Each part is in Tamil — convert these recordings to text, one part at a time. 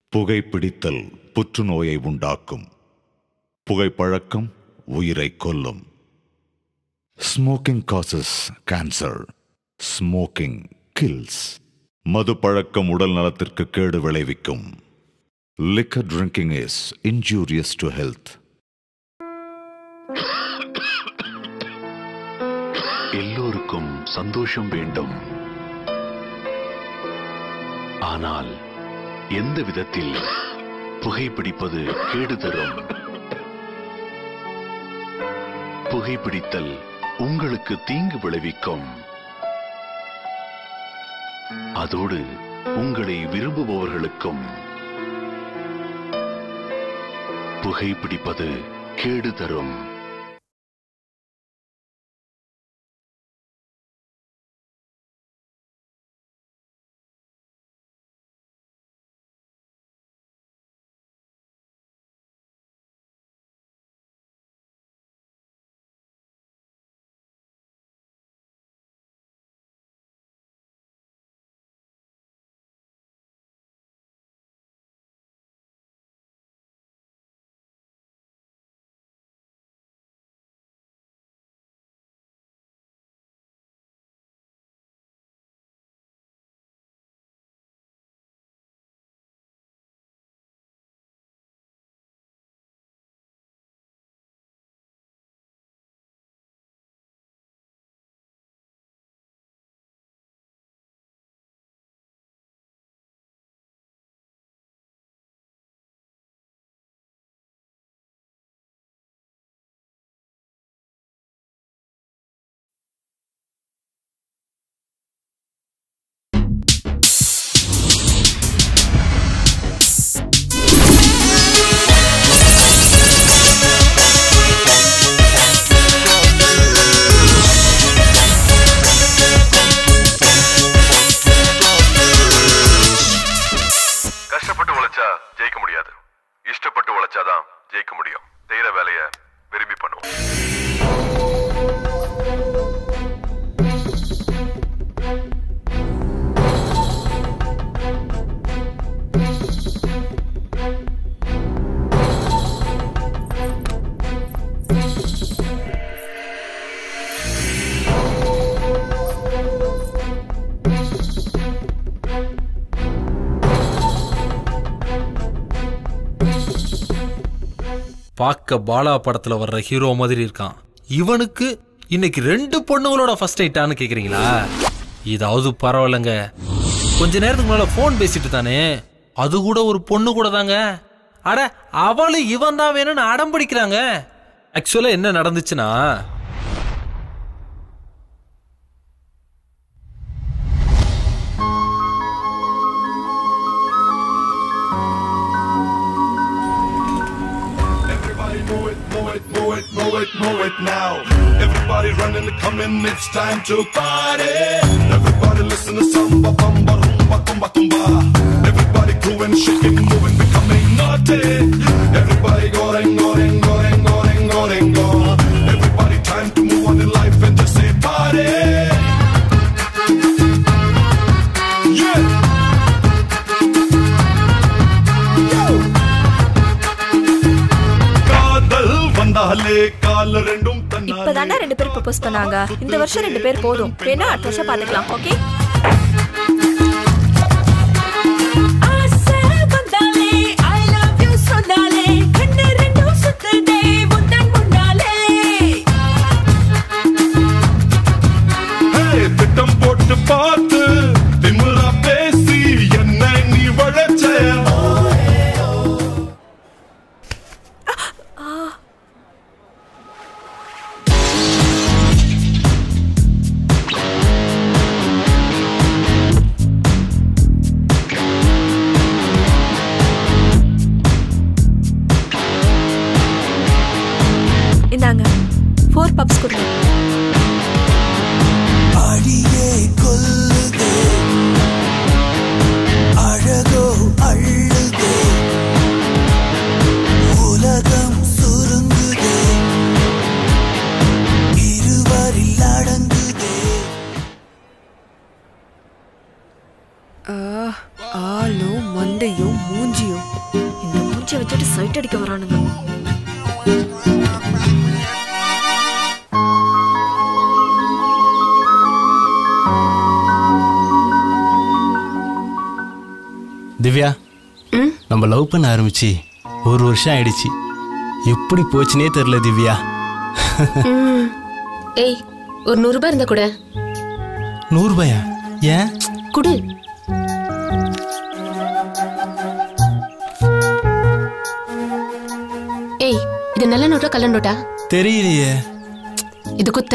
புகைப்பிடித்தல் புற்றுநோயை உண்டாக்கும் புகைப்பழக்கம் உயிரை கொல்லும் smoking causes cancer smoking kills மது பழக்கம் உடல் நலத்திற்கு கேடு விளைவிக்கும் liquor drinking is injurious to health எல்லோருக்கும் சந்தோஷம் வேண்டும் ஆனால் எந்த விதத்தில் புகைப்பிடிப்பது கேடு தரும் புகைப்பிடித்தல் உங்களுக்கு தீங்கு விளைவிக்கும் அதோடு உங்களை விரும்புபவர்களுக்கும் புகைப்பிடிப்பது கேடு தரும் கஷ்டப்பட்டு உழைச்சா ஜெயிக்க முடியாது இஷ்டப்பட்டு உழைச்சாதான் ஜெயிக்க முடியும் செய்யற வேலைய விரும்பி பண்ணுவோம் பார்க்க பாலா படத்துல வர்ற ஹீரோ மாதிரி இருக்கான் இவனுக்கு இன்னைக்கு ரெண்டு பொண்ணுங்களோட ஃபர்ஸ்ட் நைட்டான்னு கேக்குறீங்களா இதாவது பரவாயில்லைங்க கொஞ்ச நேரத்துக்கு முன்னால ஃபோன் பேசிட்டு தானே அது கூட ஒரு பொண்ணு கூட தாங்க அட அவளும் இவன் தான் வேணும்னு அடம் பிடிக்கிறாங்க ஆக்சுவலா என்ன நடந்துச்சுன்னா Everybody move it, move it, move it, move it, move it now. Everybody running and coming, it's time to party. Everybody listen to samba, bamba, rumba, tumba, tumba. Everybody grooving, shaking, moving, becoming naughty. Everybody going, going, going, going, going, go. Everybody time to move on in life and just say party. Yeah. Yo. காதல் வந்தாலே கால் ரெண்டும் தன்னாலே இப்பதானே ரெண்டு பேர் ப்ரப்போஸ் பண்ணாங்க இந்த வருஷம் ரெண்டு பேர் போதும் வேணா அடுத்த வருஷம் பாத்துக்கலாம் ஓகே Hey, திட்டம் போட்டு பார்த்து திமிரா பேசி என்ன நீ வளச்ச இந்தாங்க ஃபோர் பப்ஸ் கொடுங்க அடியே கொல்லுதே அழகோ அள்ளுதே உலகம் சுருங்குதே இருவரில் அடங்குதே ஆளும் மண்டையும் மூஞ்சியும் சைட் அடிக்க வரானுங்க திவ்யா நம்ம லவ் பண்ண ஆரம்பிச்சு ஒரு வருஷம் ஆயிடுச்சு எப்படி போச்சுனே தெரியல திவ்யா ஏய் ஒரு நூறு ரூபாய் இருந்தா கூட நூறு ரூபாயா ஏன் குடு ஏய் இது நல்ல நோட்டா கள்ள நோட்டா தெரியலையே இது குத்த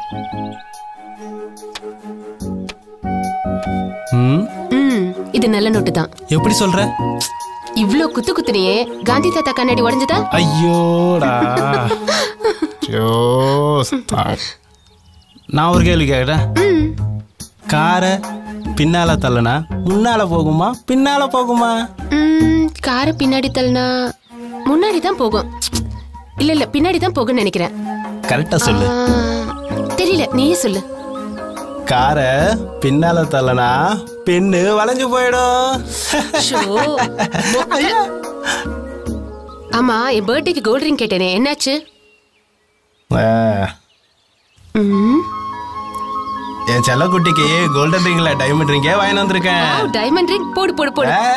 ம் ம் இது நல்ல நோட்டு தான் எப்படி சொல்ற இவ்ளோ குத்து குத்துனியே காந்தி தாத்தா கண்ணாடி உடைஞ்சதா ஐயோடா ஐயோ, தா- நான் ஒரு கேள்வி கேட்குறேன் காரை பின்னால தள்ளனா முன்னால போகுமா பின்னால போகுமா ம், காரை பின்னாடி தள்ளினா முன்னாடி தான் போகும் இல்ல இல்ல பின்னாடி தான் போகும்னு நினைக்கிறேன் கரெக்டா சொல்லு ஆ, தெரியல நீயே சொல்லு காரை பின்னால தள்ளனா பெண்ணு வளைஞ்சு போயிடும் ஷோ, மொக்க. ஆமா என் பர்த்டேக்கு கோல்ட் ரிங் கேட்டேனே என்னாச்சு ஆ, ம், என் செல்லக்குட்டிக்கு கோல்டன் ரிங்ல டைமண்ட் ரிங்கே வாங்கி வந்திருக்கேன் வாவ், டைமண்ட் ரிங் போடு போடு போடு ஆ.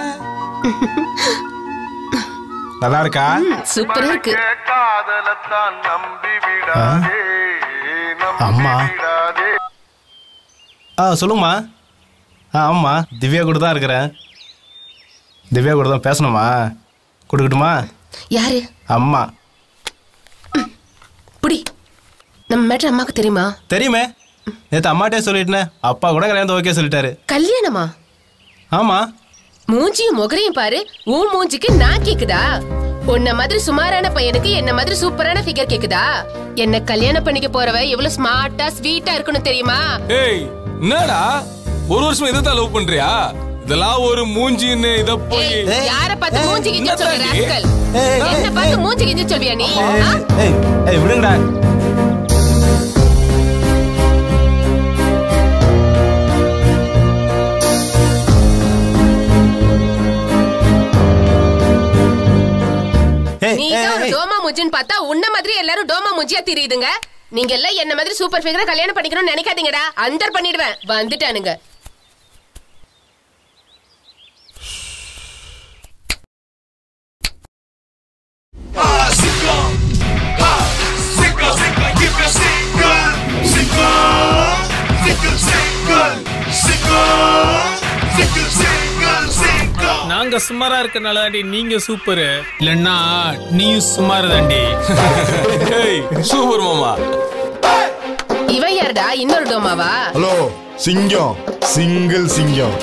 நல்லா இருக்கா ம், சூப்பரா இருக்கு காதலத்தான் நம்பி விடாதே நம்பி அம்மா. விடாதே ஆ சொல்லுங்கம்மா ஆ ஆமாம் திவ்யா கூட தான் இருக்கிறேன் திவ்யா கூட தான் பேசணுமா கொடுக்கட்டுமா யாரு அம்மா புடி நம்ம மேட்ரு அம்மாக்கு தெரியுமா தெரியுமே நேற்று அம்மாட்டே சொல்லிட்டேன் அப்பா கூட கல்யாணத்தை ஓகே சொல்லிட்டாரு கல்யாணமா ஆமாம் மூஞ்சியும் முகரையும் பாரு உன் மூஞ்சிக்கு நான் கேக்குதா உன்ன மாதிரி சுமாரான பையனுக்கு என்ன மாதிரி சூப்பரான ஃபிகர் கேக்குதா என்ன கல்யாணம் பண்ணிக்க போறவ எவ்வளவு ஸ்மார்ட்டா ஸ்வீட்டா இருக்கணும் தெரியுமா ஏய் என்னடா ஒரு வருஷம் இதை தான் லவ் பண்றியா இதெல்லாம் ஒரு மூஞ்சின்னு இத போய் ஏய், யார பார்த்து ஏய், மூஞ்சி கிஞ்சி என்ன சொல்ற தாண்டி? ராஸ்கல் ஏய், ஏய், என்ன பார்த்து மூஞ்சி கிஞ்சி சொல்வியா நீ ஆ? ஏய் ஏய் விடுங்கடா ஏய், நீ ஏய், தான் ஒரு ஏய். டோமா மூஞ்சின்னு பார்த்தா உன்ன மாதிரி எல்லாரும் டோமா மூஞ்சியா தெரியுதுங்க நீங்க எல்லாம் என்ன மாதிரி சூப்பர் ஃபிகரா கல்யாணம் பண்ணிக்கணும்னு நினைக்காதீங்கடா அந்தர் பண்ணிடுவேன் வந்துட்டானுங்க Ah, single. Ah, single, single, give me single. Single, single, single. Single, single, single, single. நாங்க சுமாரா இருக்கனால தாண்டி நீங்க சூப்பர் இல்லன்னா நீயும் சுமார் தாண்டி சூப்பர் மாமா இவன் யாருடா இன்னொரு டோமாவா ஹலோ சிங்கம் சிங்கிள் சிங்கம்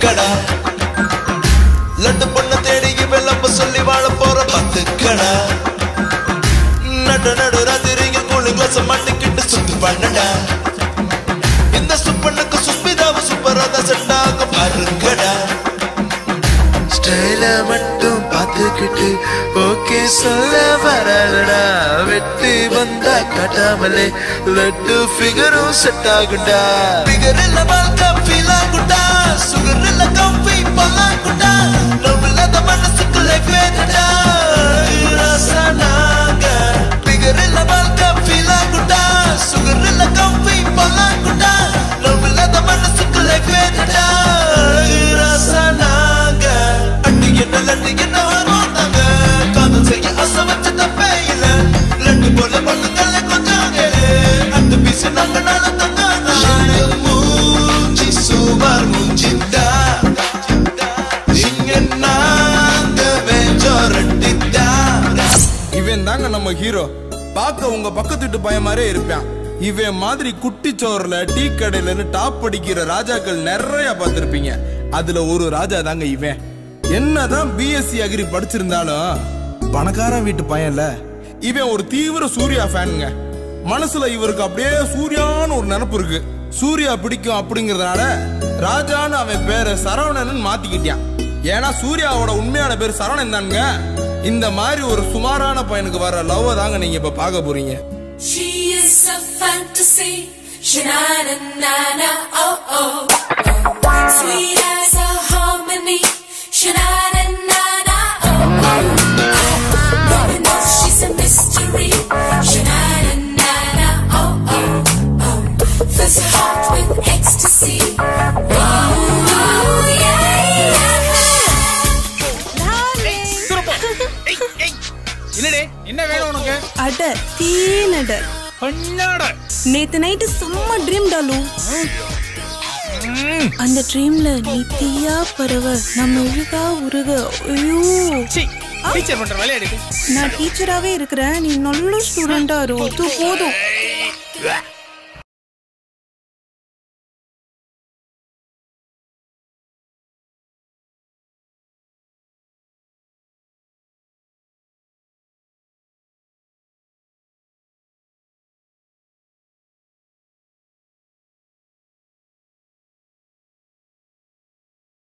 கடா லட்டு பொண்ண தேடி வெள்ளம்ப சொல்லி வாழ போற பத்து கடா நடு நடு ராத்திரியில் கூலிங் கிளாஸ் மாட்டிக்கிட்டு சுத்து பண்ணடா இந்த சுப்பனுக்கு சுஸ்மிதாவும் சூப்பரா தான் செட் ஆகும் பாருங்கடா ஸ்டைல மட்டும் பார்த்துக்கிட்டு ஓகே சொல்ல வரடா வெட்டு வந்தா காட்டாமலே லட்டு ஃபிகரும் செட் ஆகுண்டா ஃபிகர் இல்ல வாழ்க்கை ஃபீல் ஆகுண்டா சுகர் இல்ல கம்பி பல்லாகுண்டா லவ் இல்லாத மனசுக்கு லைஃப் வேணுடா ரசனாக ஃபிகர் இல்ல வாழ்க்கை ஃபீல் ஆகுண்டா சுகர் இல்ல கம்பி பல்லாகுண்டா லவ் இல்லாத மனசுக்கு லைஃப் வேணுடா ரசனாக அண்ணி என்ன லட்டு என்ன வருவாங்க காதல் செய்ய ஆசை வச்ச தப்பே இல்ல லட்டு போல பொண்ணுங்கள கொஞ்சம் கேளு அந்த பீசு நாங்க நாள தங்க மூஞ்சி சுமார் மூஞ்சிட்டா இங்க நாங்க வெஞ்சோரட்டிட்டா இவன் தாங்க நம்ம ஹீரோ பார்க்க உங்க பக்கத்து வீட்டு பையன் மாதிரியே இருப்பான் இவன் மாதிரி குட்டிச்சோறுல டீ கடையிலன்னு டாப் அடிக்கிற ராஜாக்கள் நிறைய பார்த்திருப்பீங்க அதுல ஒரு ராஜா தாங்க இவன் என்னதான் பிஎஸ்சி அக்ரி படிச்சிருந்தாலும் பணக்காரன் வீட்டு பையன்ல இவன் ஒரு தீவிர சூர்யா ஃபேனுங்க மனசுல இவருக்கு அப்படியே சூர்யான்னு ஒரு நினப்பு இருக்கு சூர்யா பிடிக்கும் அப்படிங்கறதுனால ராஜான்னு அவன் பேரை சரவணன் மாத்திக்கிட்டான் ஏன்னா சூர்யாவோட உண்மையான பேர் சரவணன் தானுங்க இந்த மாதிரி ஒரு சுமாரான பையனுக்கு வர லவ் தாங்க நீங்க இப்ப பார்க்க போறீங்க She is a fantasy. Shanana, oh oh. Sweet as a harmony. Shanana, oh oh. No one knows she's a mystery. Shanana, oh oh oh. Fills your heart with ecstasy. Oh, oh yeah, என்னடே என்ன வேணும் உனக்கு அட தீனட பண்ணாட நேத்து நைட்டு செம்ம ட்ரீம் டாலு அந்த ட்ரீம்ல நீ தீயா பறவ நம்ம உருகா உருக ஐயோ டீச்சர் பண்ற வேலையா எடுக்கு நான் டீச்சராவே இருக்கிறேன் நீ நல்ல ஸ்டூடெண்டா இரு அது போதும்